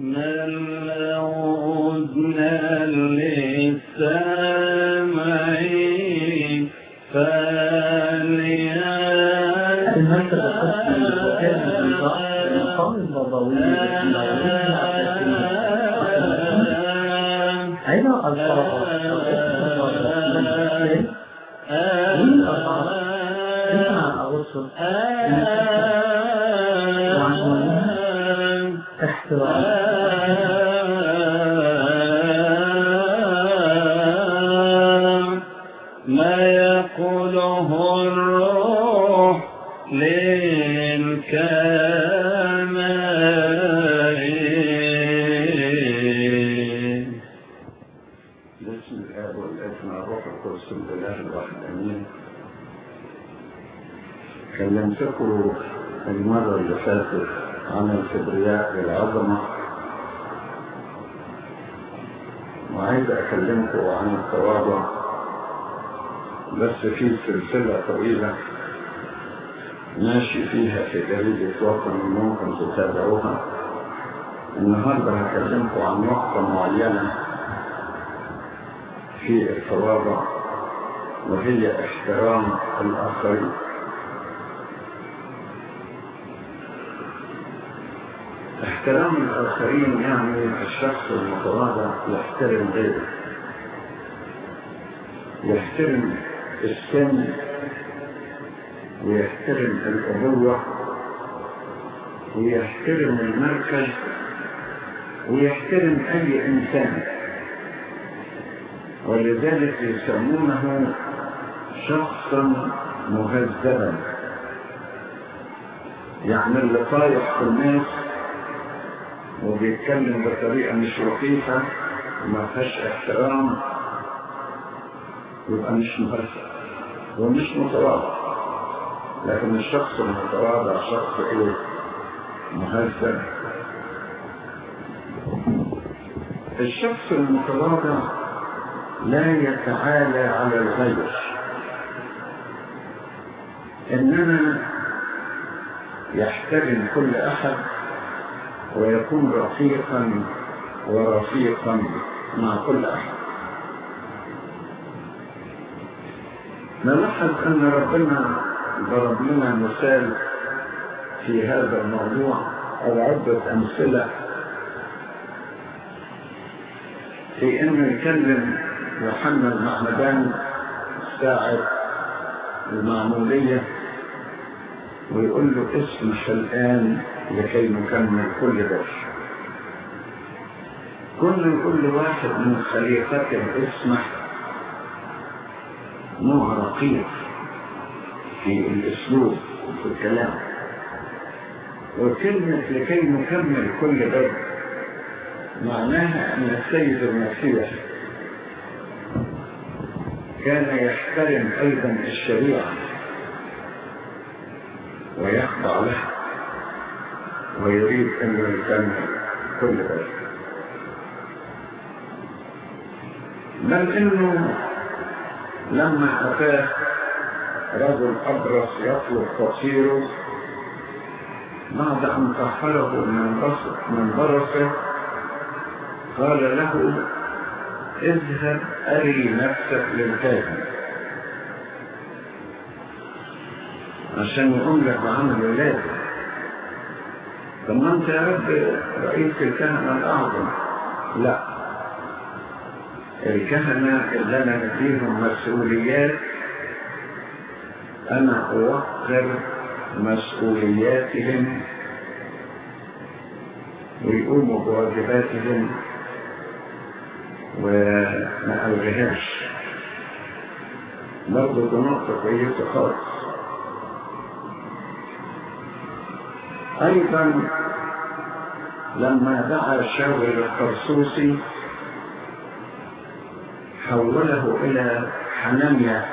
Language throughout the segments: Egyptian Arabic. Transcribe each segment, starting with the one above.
من له أذنان للسامع المركز القسمي للوكالة البيضاء المقام البابوي أين الفرق من الأربعة 9 أغسطس وعنوانها احترام ما يقوله الروح للكمال بسم الآب والابن والروح القدس الإله الواحد آمين كلمتكم المرة اللي فاتت عن الكبرياء والعظمة وعايز أكلمكم عن التواضع بس في سلسلة طويلة ماشي فيها في جريدة وطن ممكن تتابعوها النهاردة هكلمكم عن نقطة معينة في التواضع وهي احترام الآخرين احترام الآخرين يعني الشخص المتواضع يحترم غيره يحترم السن ويحترم الأبوة ويحترم المركز ويحترم أي إنسان ولذلك يسمونه شخصا مهذبا يعني اللي طايح في الناس وبيتكلم بطريقة مش لطيفة وما فيهاش احترام يبقى مش مهذب ومش متواضع لكن الشخص المتواضع شخص ايه مهذب الشخص المتواضع لا يتعالى على الغير انما يحترم كل احد ويكون رفيقا ورفيقا مع كل احد نلاحظ ان ربنا ضرب لنا مثال في هذا الموضوع او عدة امثلة في انه يكلم يوحنا المعمدان ساعة المعمولية ويقول له اسمح الآن لكي نكمل كل بر كل كل واحد من خليقته اسمح نوع رقيق في الاسلوب وفي الكلام وكلمة لكي نكمل كل بر معناها ان السيد المسيح كان يحترم ايضا الشريعة ويخضع لها ويريد انه يكمل كل بر بل انه لما اتاه رجل ابرص يطلب تطهيره بعد ان طهره من برصه من برصه قال له اذهب اري نفسك للكاهن عشان يقوم لك بعمل ولادك طب ما انت يا رب رئيس الكهنة الاعظم لا الكهنة اللي انا نديهم مسؤوليات انا اوقر مسؤولياتهم ويقوموا بواجباتهم وما ألغيهاش برضه دي نقطة كويسة خالص أيضا لما دعا شاول القرصوصي حوله إلى حنانيا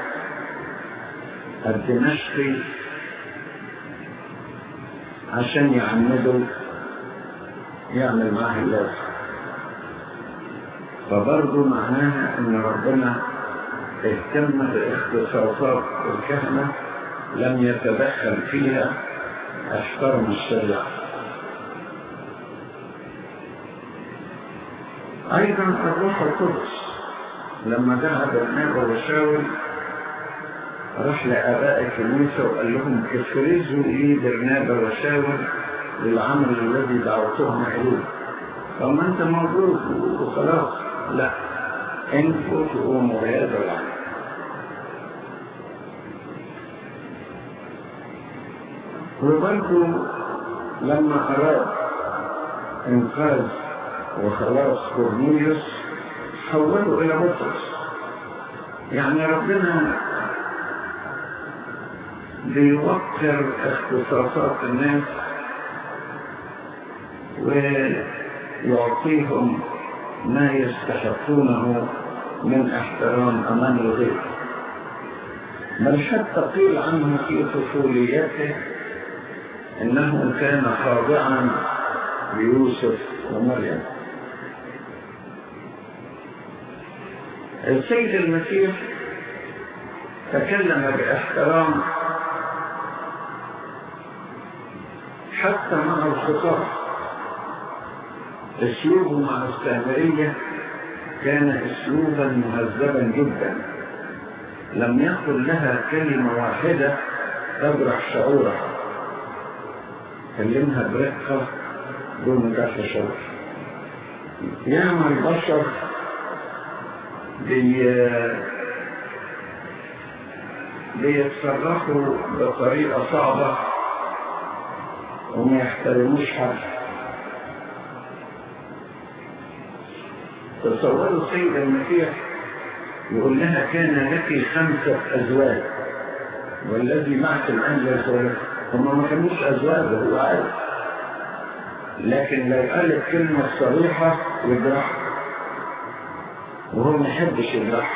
الدمشقي عشان يعمده يعمل معاه اللازم فبرضه معناها ان ربنا اهتم باختصاصات الكهنة لم يتدخل فيها احترم الشريعة أيضا الروح القدس لما دعا برنابا وشاول راح لآباء الكنيسة وقال لهم افرزوا لي برنابا وشاول للعمل الذي دعوتهم إليه طب أنت موجود وخلاص لا انتوا تقوموا بهذا العمل وبرضه لما أراد إنقاذ وخلاص كورنيليوس حوله إلى بطرس يعني ربنا بيوقر اختصاصات الناس ويعطيهم ما يستحقونه من احترام أمام الغير بل حتى قيل عنه في طفوليته إنه كان خاضعا ليوسف ومريم السيد المسيح تكلم باحترام حتى مع الخطاب اسلوبه مع السامرية كان اسلوبا مهذبا جدا لم يقل لها كلمة واحدة تجرح شعورها كلمها برقة دون جرح شعور ياما البشر بي بيتصرفوا بطريقة صعبة وما يحترموش حد تصوروا السيد المسيح يقول لها كان لك خمسة أزواج والذي معك الآن ليس لك هم ما كانوش أزواج هو عارف لكن لو قالت كلمة صريحة يجرح وهو ما يحبش يجرح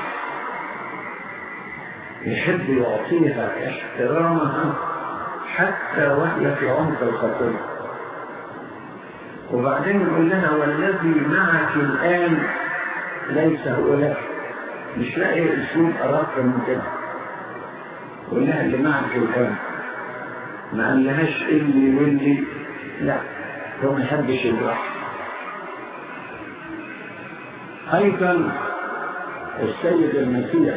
يحب يعطيها احترامها حتى وهي في عمق الخطية وبعدين يقول لها والذي معك الآن ليس هو لك مش لاقي اسلوب أراك من كده يقول لها اللي معك الآن ما قالهاش اللي واللي لا هو ما يحبش يجرح أيضا السيد المسيح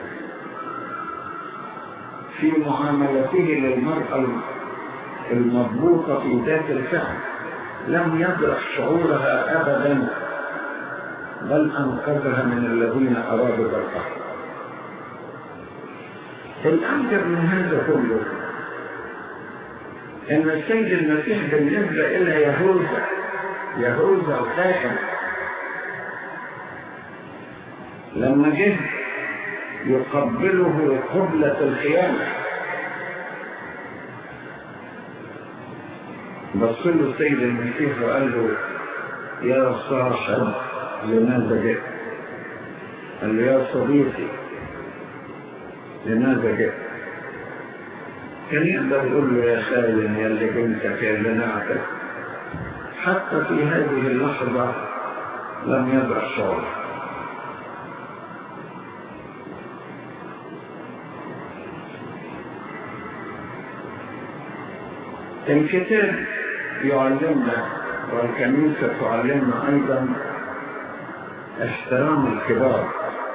في معاملته للمرأة المضبوطة في ذات الفعل لم يجرح شعورها أبدا بل أنقذها من الذين أرادوا ذبحها الأعجب من هذا كله أن السيد المسيح بالنسبة إلى يهوذا يهوذا الخائن لما جه يقبله قبلة الخيانة بص له السيد المسيح وقال له يا صاحب لماذا جئت؟ قال له يا صديقي لماذا جئت؟ كان يقدر يقول له يا خالد يا اللي بنتك يا اللي نعتك حتى في هذه اللحظة لم يدع شعور الكتاب يعلمنا والكنيسة تعلمنا أيضا احترام الكبار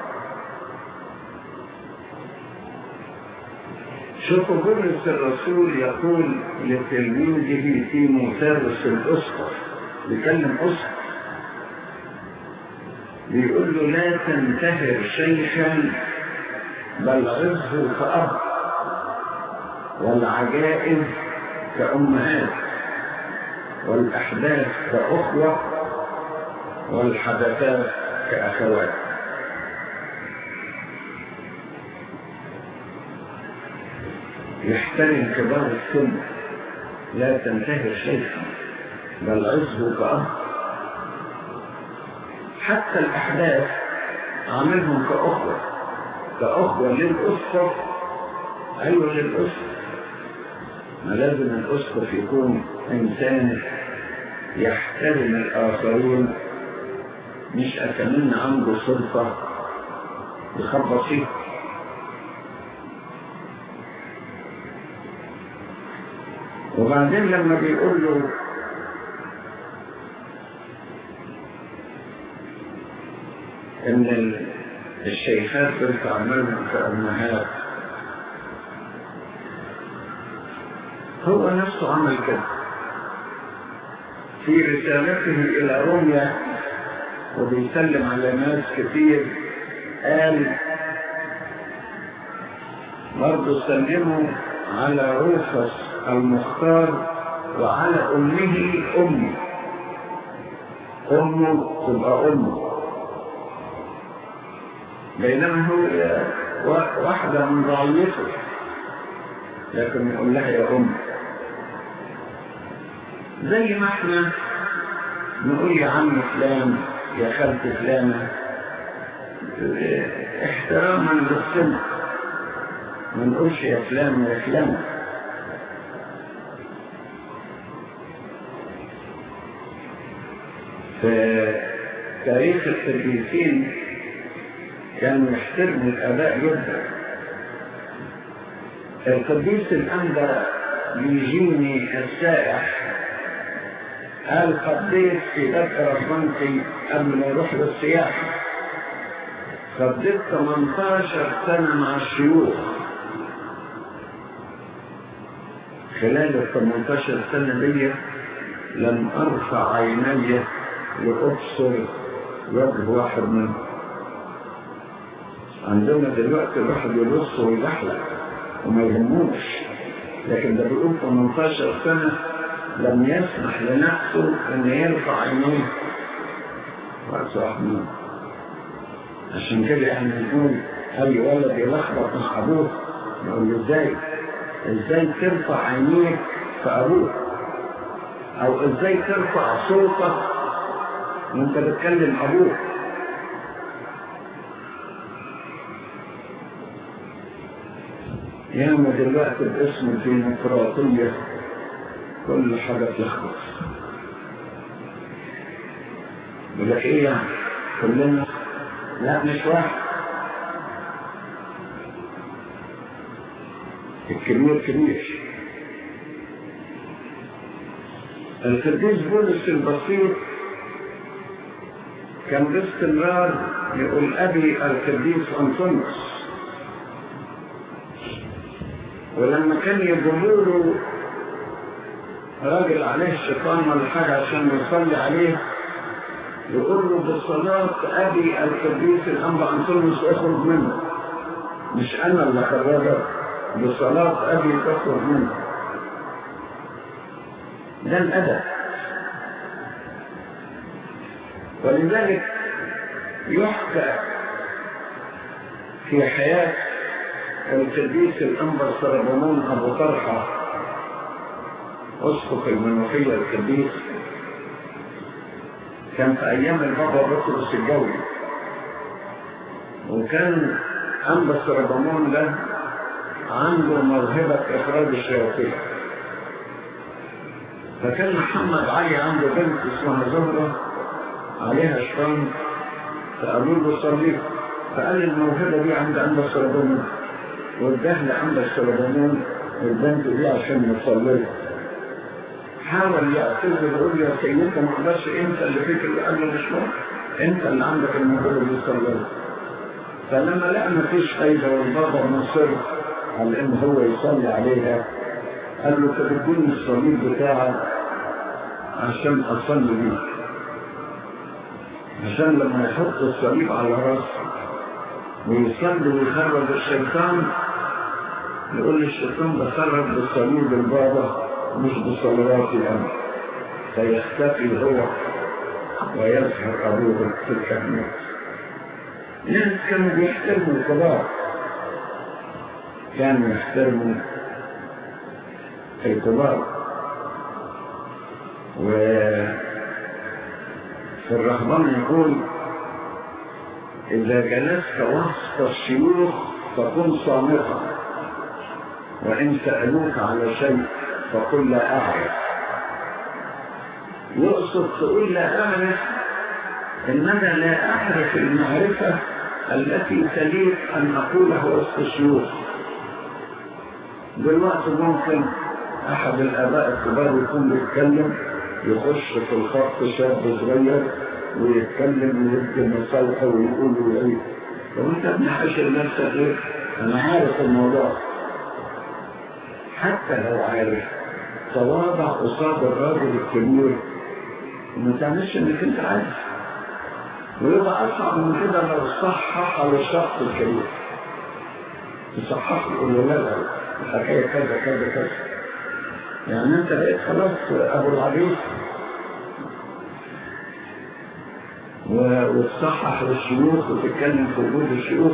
شوفوا بولس الرسول يقول لتلميذه تيموثاوس الأسقف بيكلم أسقف بيقول له لا تنتهر شيخا بل عظه كأب والعجائز كأمهات والأحداث كأخوة والحدثات كأخوات يحترم كبار السن لا تنتهي شيئا بل عزه كأب حتى الأحداث عاملهم كأخوة كأخوة للأسقف أيوة للأسقف ما لازم الأسقف يكون إنسان يحترم الآخرين مش أكمن عنده سلطة يخبط فيه وبعدين لما بيقول له ان ال- الشيخات بتعملهم كأمهات هو نفسه عمل كده في رسالته إلى روميا وبيسلم على ناس كتير قال برضه سلموا على روفس المختار وعلى أمه أمي أمه تبقى أمه بينما هو وا- واحدة من رعيته لكن يقول لها يا أم زي ما احنا نقول يا عم فلان يا خالتي فلانة اه، احتراما للسن ما نقولش يا فلان يا فلانة في تاريخ التدريسين كانوا يحترموا الآباء جدا القديس الأنبا يجيني السائح قال قضيت في دفع ربنتي قبل ما يروح للسياحة قضيت 18 سنة مع الشيوخ خلال ال 18 سنة دي لم أرفع عيني لأبصر وجه واحد منهم عندنا دلوقتي الواحد يبص ويزحلق وما يهموش لكن ده بيقول 18 سنة لم يسمح لنفسه ان يرفع عينيه رأس رحمن عشان كده احنا نقول اي ولد يلخبط مع ابوه نقول له ازاي ازاي ترفع عينيك في ابوك او ازاي ترفع صوتك وانت بتكلم ابوك ياما دلوقتي باسم الديمقراطية كل حاجة تلخبط يقول لك ايه يعني كلنا لا مش واحد الكبير كبير القديس بولس البسيط كان باستمرار يقول ابي القديس انطونيوس ولما كان يجيبوا له راجل عليه الشيطان ولا حاجة عشان يصلي عليه يقول له بصلاة أبي القديس الأنبا أنطونيوس اخرج منه مش أنا اللي خرجك بصلاة أبي تخرج منه ده الأدب ولذلك يحكى في حياة القديس الأنبا سربمون أبو طرحة أسقف المنوفية القديس كان في أيام البابا بطرس الجوي وكان أنبا سربمون ده عنده موهبة إخراج الشياطين فكان محمد علي عنده بنت اسمها زهرة عليها شيطان فقالوا له صليب فقال الموهبة دي عند أنبا سربمون واداه لأنبا سربمون البنت دي عشان يصلي حاول يعتذر يقول يا سيدنا ما اقدرش انت اللي فيك اللي قال له مش ممكن انت اللي عندك الموهبه دي صلي فلما لقى ما فيش فايده والبابا مصر على ان هو يصلي عليها قال له طب اديني الصليب بتاعك عشان اصلي بيه عشان لما يحط الصليب على راسه ويصلي ويخرج الشيطان يقول للشيطان بخرج بالصليب البابا مش بصلواتي أنا فيختفي هو ويظهر أبوه في الكهنوت الناس كانوا بيحترموا الكبار كانوا يحترموا الكبار و في الرهبان يقول إذا جلست وسط الشيوخ فكن صامتا وإن سألوك على شيء فقل لا أعرف يقصد تقول لا أعرف إنما لا أعرف المعرفة التي تليق أن أقولها وسط الشيوخ دلوقتي ممكن أحد الآباء الكبار يكون بيتكلم يخش في الخط شاب صغير ويتكلم ويدي نصايح ويقول ويعيد لو انت بنحشر نفسك ايه انا عارف الموضوع حتى لو عارف تواضع قصاد الراجل الكبير وما تعملش انك انت عارف ويبقى اصعب من كده لو صحح على الشخص الكبير يصحح يقول له لا لا الحكايه كذا كذا كذا يعني انت بقيت خلاص ابو العريس و- وتصحح للشيوخ وتتكلم في وجود الشيوخ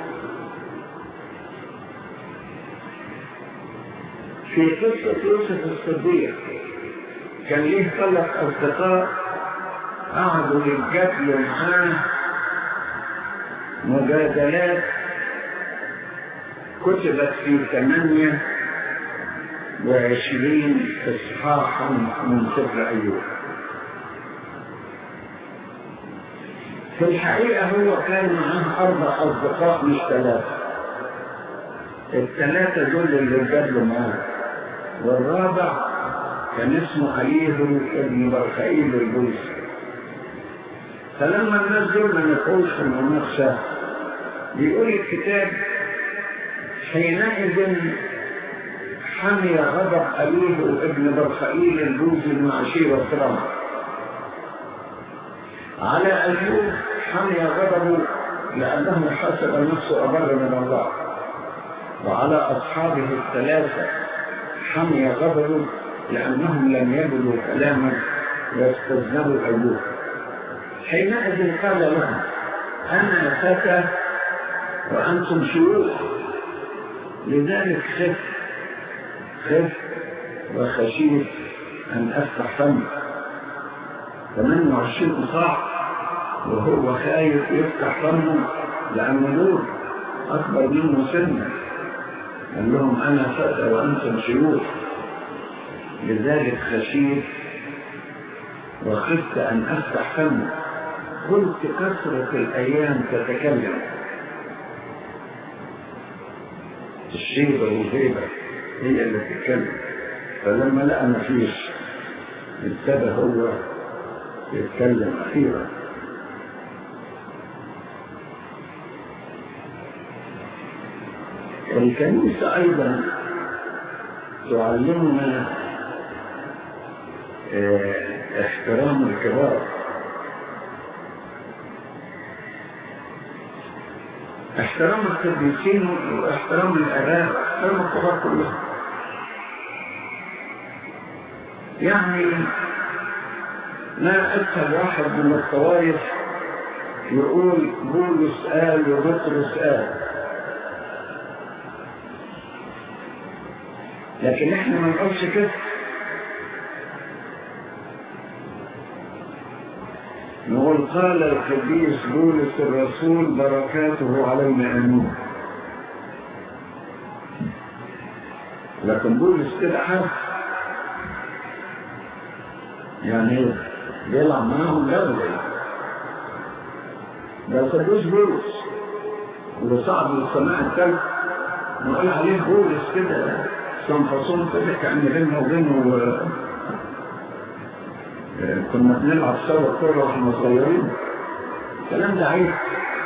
في قصة يوسف الصديق كان ليه ثلاث أصدقاء قعدوا يتجادلوا معاه مجادلات كتبت في ثمانية وعشرين إصحاحا من سفر أيوب في الحقيقة هو كان معاه أربع أصدقاء مش ثلاثة الثلاثة دول اللي اتجادلوا معاه والرابع كان اسمه عليه ابن برخائيل البوسي فلما الناس دول ما نفعوش في المناقشة بيقول الكتاب حينئذ حمي غضب أبيه ابن برخائيل البوزي من عشيرة رمى على أيوب حمي غضبه لأنه حسب نفسه أبر من الله وعلى أصحابه الثلاثة حمي غضبه لأنهم لم يجدوا كلاما يستذنبوا أيوب حينئذ قال لهم أنا فتى وأنتم شيوخ لذلك خف خف وخشيت أن أفتح فمي 28 صاع وهو خايف يفتح فمه لأنه نور أكبر منه سنا قال لهم أنا فتى وأنتم شيوخ لذلك خشيت وخفت أن أفتح فمي قلت كثرة الأيام تتكلم الشيبة والهيبة هي اللي تتكلم فلما لقى مفيش ابتدى هو يتكلم أخيرا الكنيسة أيضا تعلمنا اه احترام الكبار احترام القديسين واحترام الآباء واحترام الكبار كلهم يعني ما أسهل واحد من الطوائف يقول بولس قال وبطرس قال لكن احنا ما نقولش كده نقول قال القديس بولس الرسول بركاته علينا امين لكن بولس كده حرف يعني بيلعب معاهم دولة ده القديس بولس اللي صعد للسماء الثالث نقول عليه بولس كده صنفصون كده كان بيننا وبينه كنا بنلعب سوا كورة واحنا صغيرين الكلام ده عيب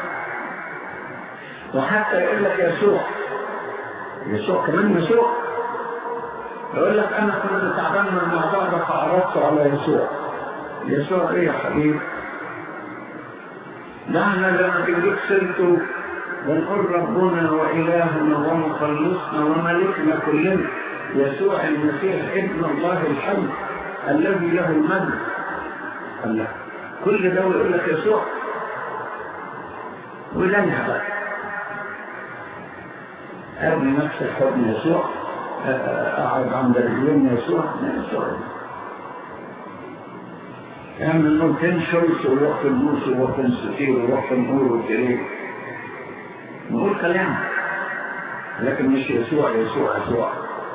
وحتى يقول لك يسوع يسوع كمان يسوع يقول لك انا كنت تعبان من الموضوع ده فعرضت على يسوع يسوع ايه يا حبيبي ده احنا لما تجيب سيرته بنقول ربنا والهنا ومخلصنا وملكنا كلنا يسوع المسيح ابن الله الحي الذي له المجد الله كل ده يقول لك يسوع ولنها بقى ارمي نفس الحضن يسوع اقعد عند رجلين يسوع ما يسوع اعمل ممكن شمس وروح في النوس وروح في الستير وروح في النور والجريد نقول كلام لكن مش يسوع يسوع يسوع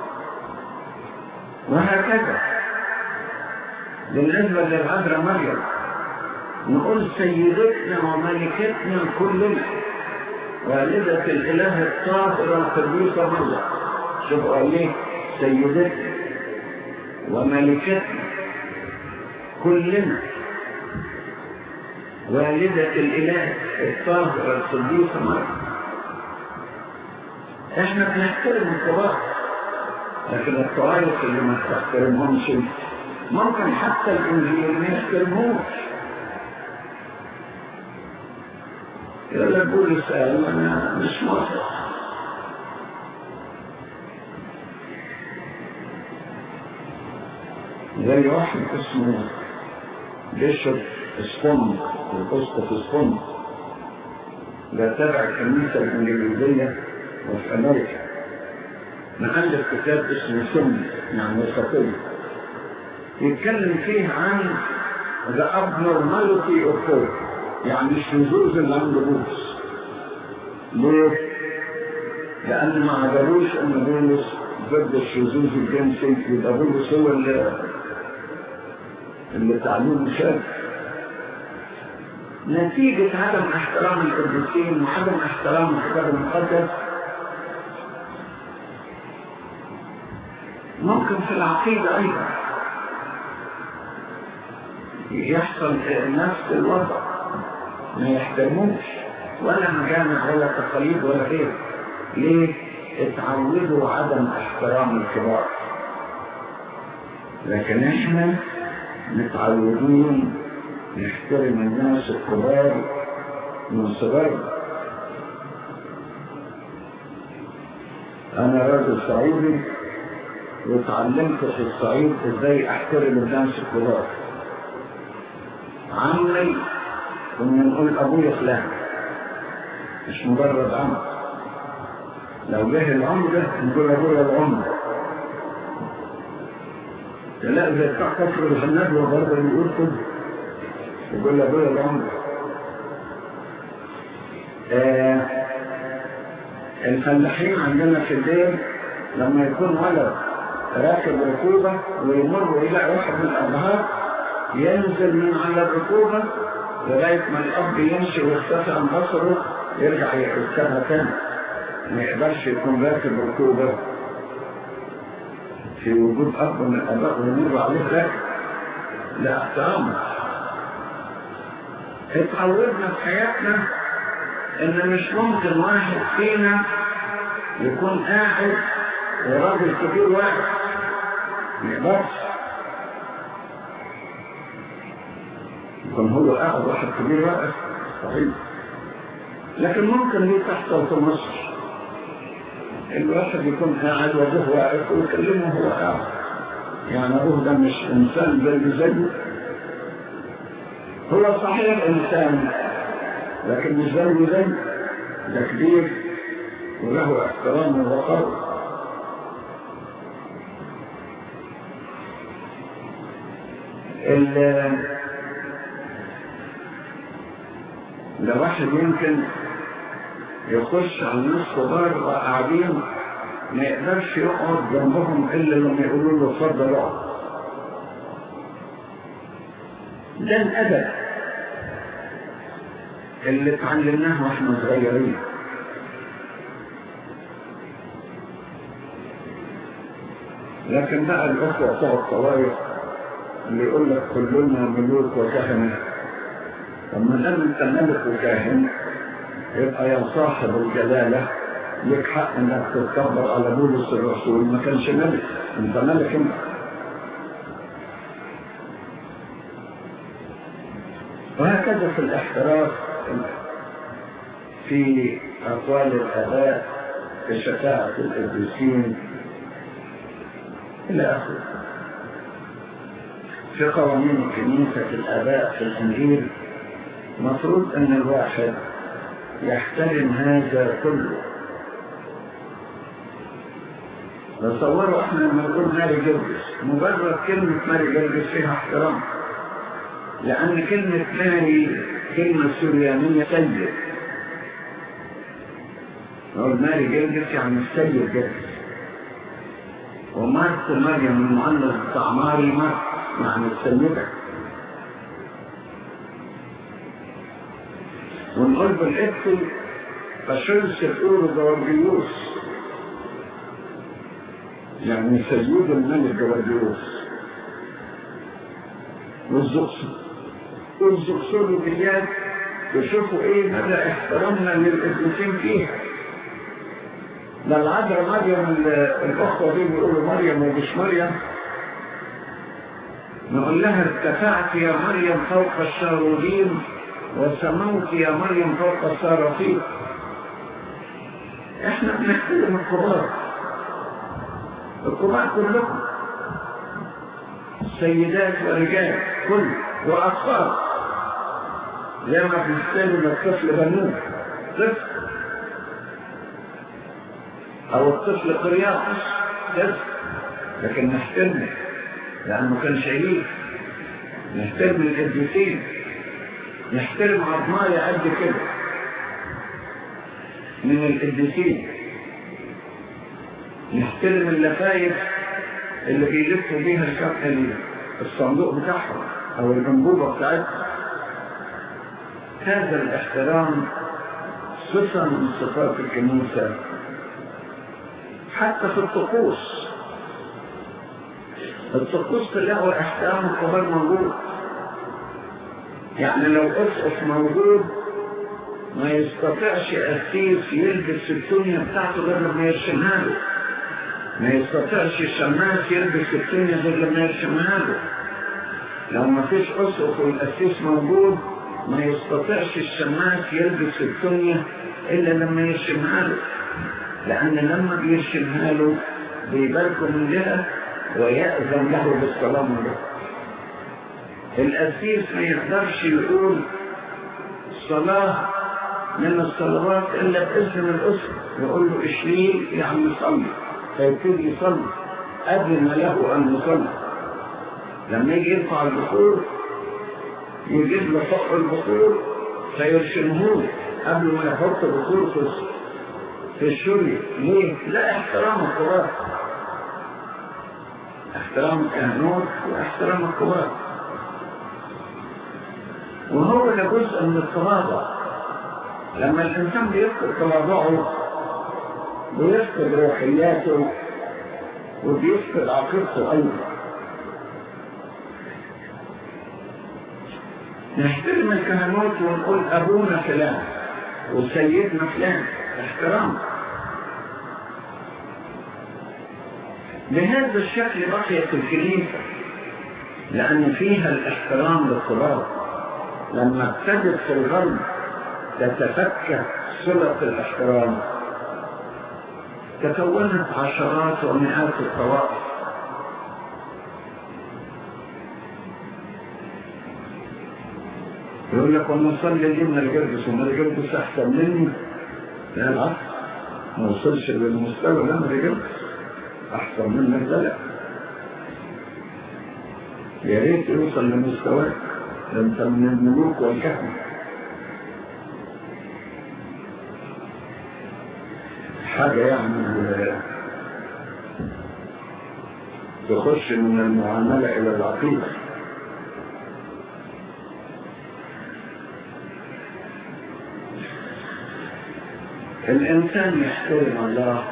وهكذا بالنسبة للعذراء مريم نقول سيدتنا وملكتنا كلنا والدة الإله الطاهرة القديسة مريم شوفوا عليه سيدتنا وملكتنا كلنا والدة الإله الطاهرة الصديقة مريم احنا بنحترم الكبار لكن الطوائف اللي ما تحترمهمش ممكن حتى الانجيل ما يحترموش يقول لك بولس قال انا مش موافق زي واحد اسمه بيشوب سبوند القسطة سبوند ده تبع الكنيسة الإنجليزية وفي أمريكا مؤلف كتاب اسمه سم يعني وسطية يتكلم فيه عن the abnormality of hope يعني الشذوذ اللي عند بولس ليه؟ لأن ما عجبوش إن بولس ضد الشذوذ الجنسي يبقى بولس هو اللي اللي تعليمه شاذ نتيجة عدم احترام القديسين وعدم احترام الكتاب المقدس ممكن في العقيدة أيضا يحصل نفس الوضع ما يحترموش ولا مجامع ولا تقاليد ولا غير ليه؟ اتعودوا عدم احترام الكبار لكن احنا متعودين نحترم الناس الكبار من صغرنا انا راجل صعيدي وتعلمت في الصعيد ازاي احترم الناس الكبار عمي كنا نقول ابويا فلان مش مجرد عم لو جه العمدة نقول ابويا العمدة لا زي بتاع كفر الحناد برضه بيقول كده يقول ابويا العمدة آه الفلاحين عندنا في الليل لما يكون ولد راكب ركوبة ويمر إلى واحد من الأبهات ينزل من على الركوبة لغاية ما الأب يمشي ويختفي عن بصره يرجع يركبها تاني ما يقدرش يكون راكب ركوبة في وجود أب من الآباء ويمر عليه راكب لا احترامه اتعودنا في حياتنا ان مش ممكن واحد فينا يكون قاعد وراجل كبير واحد ما يقدرش يكون هو قاعد واحد كبير واحد صحيح لكن ممكن دي تحصل في مصر الواحد يكون قاعد وابوه واقف ويكلمه وهو قاعد يعني ابوه ده مش انسان زي زيه هو صحيح انسان لكن مش زيه زي ده كبير وله احترام ووقار ده واحد يمكن يخش على الناس كبار وقاعدين ما يقدرش يقعد جنبهم الا لما يقولوا له اتفضل اقعد ده الادب اللي اتعلمناه واحنا صغيرين لكن بقى الاخوه بتوع الطوائف اللي يقول لك كلنا ملوك وكهنه لما دام انت ملك وكاهن يبقى يا صاحب الجلاله لك حق انك تتكبر على بولس الرسول ما كانش ملك انت ملك انت وهكذا في الاحتراف في أقوال الآباء في شفاعة القديسين إلى آخره في قوانين الكنيسة في الآباء في الإنجيل مفروض أن الواحد يحترم هذا كله تصوروا احنا لما نقول ماري جرجس مجرد كلمة ماري جرجس فيها احترام لأن كلمة ماري كلمة سوريانية سيد نقول ماري جرجس يعني السيد جرجس ومارك مريم المؤنث بتاع ماري مارك يعني السيدة ونقول بالإبتل بشرس الأولو جوارجيوس يعني سيد الملك جوارجيوس والزقص والزكسولوجيات تشوفوا ايه مدى احترامنا للقديسين فيها ده العذراء مريم الاخوه دي بيقولوا مريم ومش مريم نقول لها ارتفعت يا مريم فوق الشاروبين وسموت يا مريم فوق الصرافيل احنا بنحترم الكبار الكبار كلكم سيدات ورجال كل واطفال زي ما بنحترم الطفل بنوه طفل او الطفل قرياس طفل لكن نحترمه لانه كان شهيد نحترم القديسين نحترم عظماية قد كده من القديسين نحترم اللفايف اللي بيلفوا بيها الشرق الصندوق بتاعهم او الانبوبة بتاعتهم هذا الاحترام صفة من صفات الكنيسة حتى في الطقوس الطقوس كلها احترام الكبار موجود يعني لو اسقف موجود ما يستطيعش قسيس يلبس الدنيا بتاعته غير لما يرسمها له ما يستطيعش الشماس يلبس الدنيا غير لما يرسمها له لو ما فيش اسقف والقسيس موجود ما يستطيعش الشماس يلبس الدنيا الا لما يرسمها له لان لما بيرسمها له بيباركوا من لها ويأذن له بالسلام له الأسيس ما يقدرش يقول صلاة من الصلوات إلا باسم الأسرة يقول له اشليل يعني صلي فيبتدي يصلي أذن له أن يصلي لما يجي يرفع البخور يجيب له فوق البخور فيرشمه قبل ما يحط البخور في في الشري ليه؟ لا احترام الكبار احترام الكهنوت واحترام الكبار وهو ده جزء من التواضع لما الإنسان بيفقد تواضعه بيفقد روحياته وبيفقد عقيدته أيضا نحترم الكهنوت ونقول أبونا فلان وسيدنا فلان احترام بهذا الشكل بقيت الكنيسة لأن فيها الاحترام للكبار لما ابتدت في الغرب تتفكك صلة الاحترام تكونت عشرات ومئات الطوائف يقول لك وانا اصلي ليه من الجرجس وما الجرجس احسن مني لا العكس ما وصلش للمستوى ده من الجرجس احسن منك ده لا يا ريت يوصل لمستواك انت من الملوك والكهنة حاجة يعني تخش من المعاملة إلى العقيدة الإنسان يحترم الله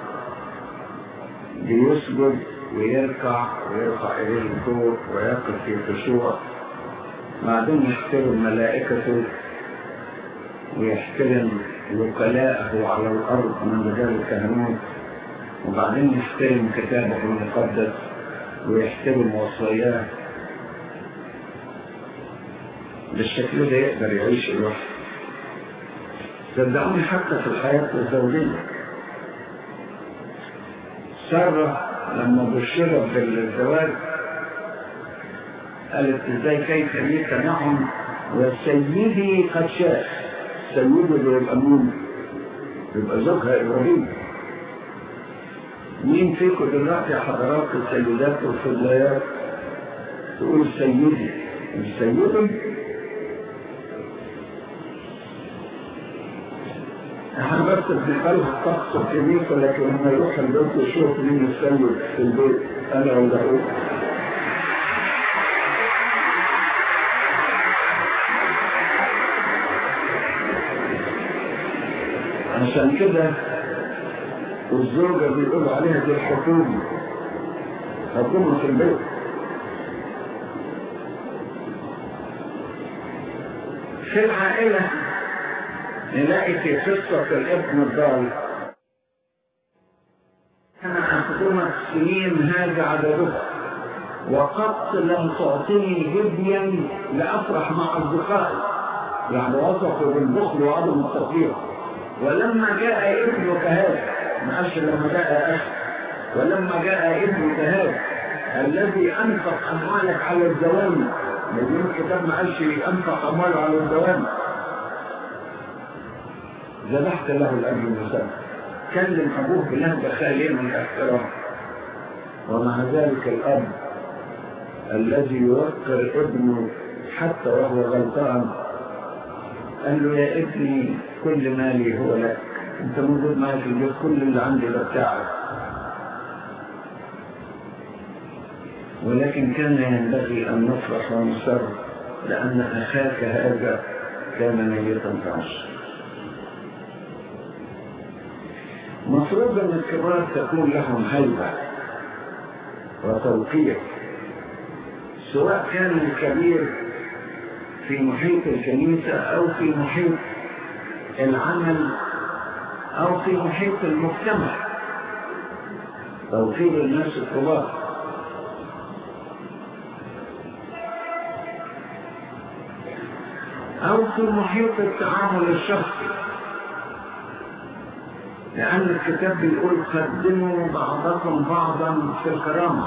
بيسجد ويركع ويرفع إليه الكور ويقف في خشوع بعدين يحترم ملائكته ويحترم وكلاءه على الأرض من رجال الكهنوت وبعدين يحترم كتابه المقدس ويحترم وصاياه بالشكل ده يقدر يعيش لوحده صدقوني حتى في الحياة الزوجية سارة لما بشرت بالزواج قالت ازاي كيف ليك معهم وسيدي قد شاء سيدي بيبقى مين؟ يبقى زوجها ابراهيم مين فيكم دلوقتي يا حضرات السيدات والفضليات تقول سيدي مش سيدي احنا بس بنقلها طقس الكنيسة لكن لما يروح البيت يشوف مين السيد في البيت انا ولا هو عشان كده الزوجة بيقولوا عليها دي الحكومة حكومة في البيت في العائلة نلاقي في قصة الابن الضال أنا أخدمك سنين هذا عددها وقد لم تعطني هديا لأفرح مع أصدقائي يعني وصفوا بالبخل وعدم التقدير ولما جاء ابنك هذا ما قالش لما جاء أخي ولما جاء ابنك هذا الذي أنفق أموالك على الدوام لأن الكتاب ما قالش أنفق أمواله على الدوام ذبحت له الأجر المسلم كلم أبوه بلهجة خالية من الاحترام ومع ذلك الأب الذي يوقر ابنه حتى وهو غلطان قال له يا ابني كل مالي هو لك انت موجود معي في البيت كل اللي عندي ده بتاعك ولكن كان ينبغي ان نفرح ونسر لان اخاك هذا كان ميتا في عشر مفروض ان الكبار تكون لهم هيبه وتوقير سواء كان الكبير في محيط الكنيسة أو في محيط العمل أو في محيط المجتمع توقير الناس الكبار أو في محيط التعامل الشخصي لأن الكتاب بيقول قدموا بعضكم بعضا في الكرامة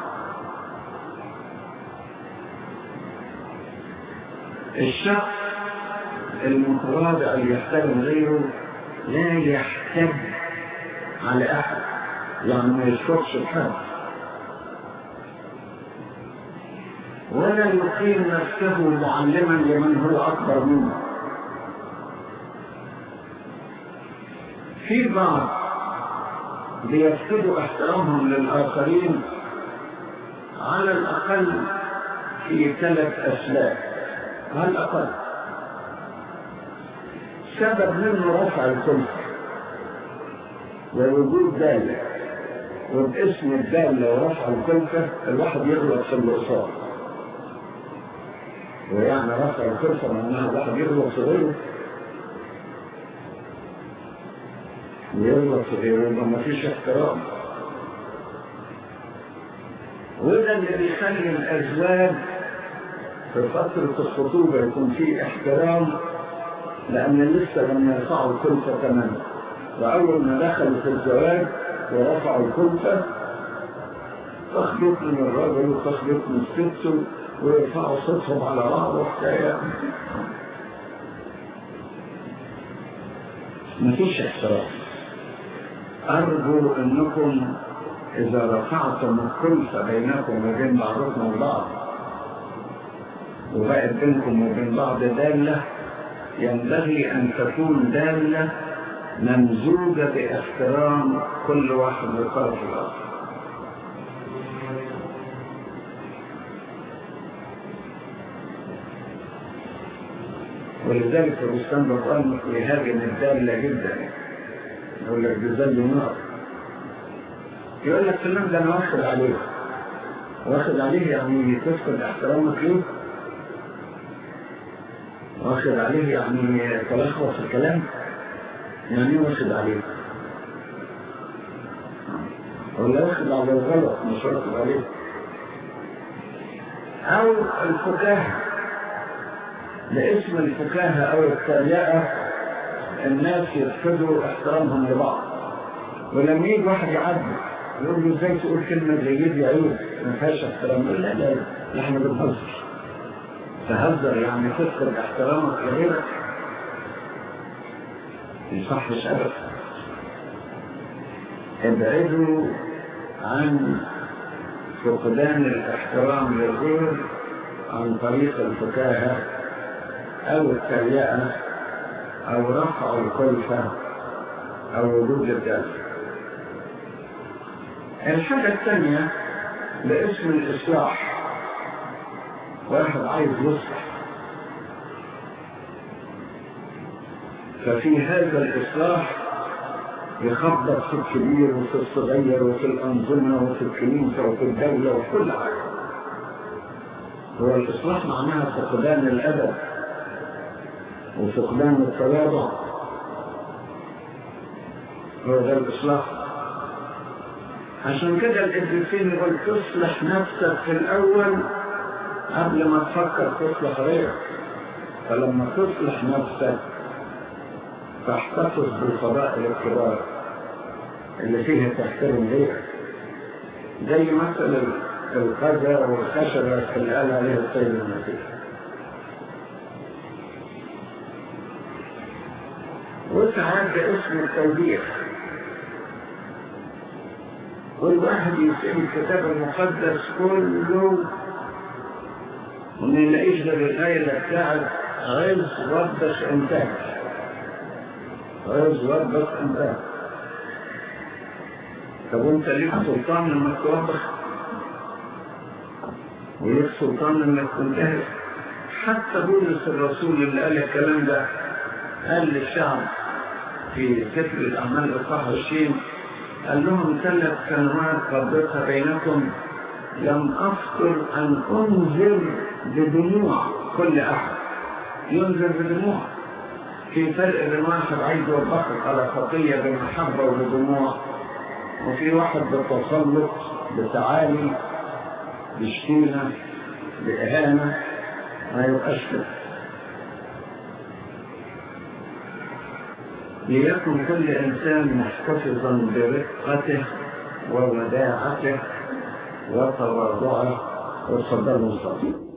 الشخص المتواضع اللي يحترم غيره لا يحتج على أحد يعني ما يشكرش بحد ولا يقيم نفسه معلما لمن هو أكبر منه في بعض بيفقدوا احترامهم للآخرين على الأقل في ثلاث أسباب على الأقل سبب منه رفع الكلفة ووجود دالة وباسم الدالة ورفع الكلفة الواحد يغلط في الأقصار ويعني رفع الكلفة معناها الواحد يغلط في غيره ويغلط في غيره يبقى مفيش احترام وده اللي بيخلي الأزواج في فترة الخطوبة يكون في احترام لأن لسه لم يرفعوا الكلفة تماما وأول ما دخلوا في الزواج ورفعوا الكلفة تخلط من الرجل وتخلط من الست ويرفعوا صوتهم على بعض وحكاية مفيش احترام أرجو أنكم إذا رفعتم الكلفة بينكم وبين بعضكم البعض وبقت بينكم وبين بعض دالة ينبغي أن تكون دالة ممزوجة باحترام كل واحد للطرف الآخر ولذلك الإسلام قال يهاجم الدالة جدا يقول لك ده زي نار يقول لك فلان ده انا واخد عليه واخد عليه يعني تفقد احترامك ليه واخد عليه يعني تلخبط في الكلام يعني ايه واخد عليه ولا واخد على الغلط مش واخد عليه او الفكاهة لاسم الفكاهة او التريقة الناس يفقدوا احترامهم لبعض ولما يجي واحد يعدي يقول له ازاي تقول كلمة زي دي عيب ما فيهاش احترام يقول لا لا لا احنا بنهزر تهزر يعني تفقد احترامك لغيرك ما يصحش ابدا ابعدوا عن فقدان الاحترام للغير عن طريق الفكاهة او التريقة او رفع الكلفة او وجود الجلسة الحاجة الثانية باسم الإصلاح واحد عايز يصلح ففي هذا الإصلاح يخبط في الكبير وفي الصغير وفي الأنظمة وفي الكنيسة وفي الدولة وفي كل حاجة هو الإصلاح معناها فقدان الأدب وفقدان التواضع هو ده الإصلاح عشان كده الإبريسين يقول تصلح نفسك في الأول قبل ما تفكر تصلح غيرك فلما تصلح نفسك تحتفظ بالفضائل الكبار اللي فيها تحترم غيرك زي مثل القذى والخشبة اللي قال عليها السيد المسيح وساعات ده اسم التوبيخ والواحد يسأل الكتاب المقدس كله وما يلاقيش غير الآية اللي بتاعت غيظ ربك انتهى غيظ ربك انتهى طب وانت ليك سلطان انك توبخ وليك سلطان انك تنتهي حتى بولس الرسول اللي قال الكلام ده قال للشعب في سفر الاعمال الاصحاح 20 قال لهم ثلاث سنوات قضيتها بينكم لم أفطر أن أنذر بدموع كل أحد ينذر بدموع في فرق بين واحد عايز يوبخك على خطية بمحبة وبدموع وفي واحد بتسلط بتعالي بشتيمة بإهانة ما يبقاش كده ليكن كل إنسان محتفظا برقته ووداعته وتواضعه وصدره الصديق